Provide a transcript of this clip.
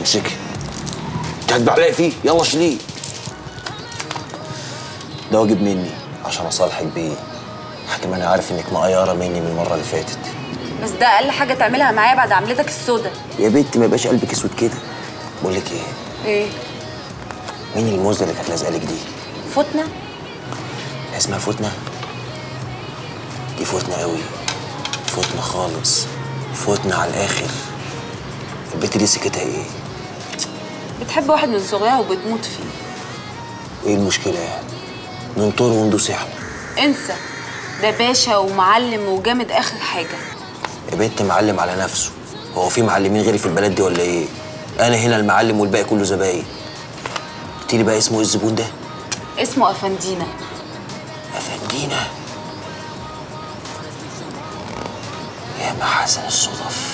امسكي انت هتبعلقي فيه يلا شيليه ده واجب مني عشان اصالحك بيه حكم انا عارف انك مقيره مني من المره اللي فاتت بس ده اقل حاجه تعملها معايا بعد عملتك السودا يا بنت ما يبقاش قلبك اسود كده بقول لك ايه ايه مين الموزه اللي كانت لازقه لك دي فتنه اسمها فتنه دي فتنه قوي فتنه خالص فتنه على الاخر البت دي سكتها ايه بتحب واحد من صغرها وبتموت فيه وايه المشكله يعني ننطر وندوس احنا انسى ده باشا ومعلم وجامد اخر حاجه يا بنت معلم على نفسه هو في معلمين غيري في البلد دي ولا ايه انا هنا المعلم والباقي كله زباين قلت لي بقى اسمه ايه الزبون ده اسمه افندينا افندينا يا محاسن الصدف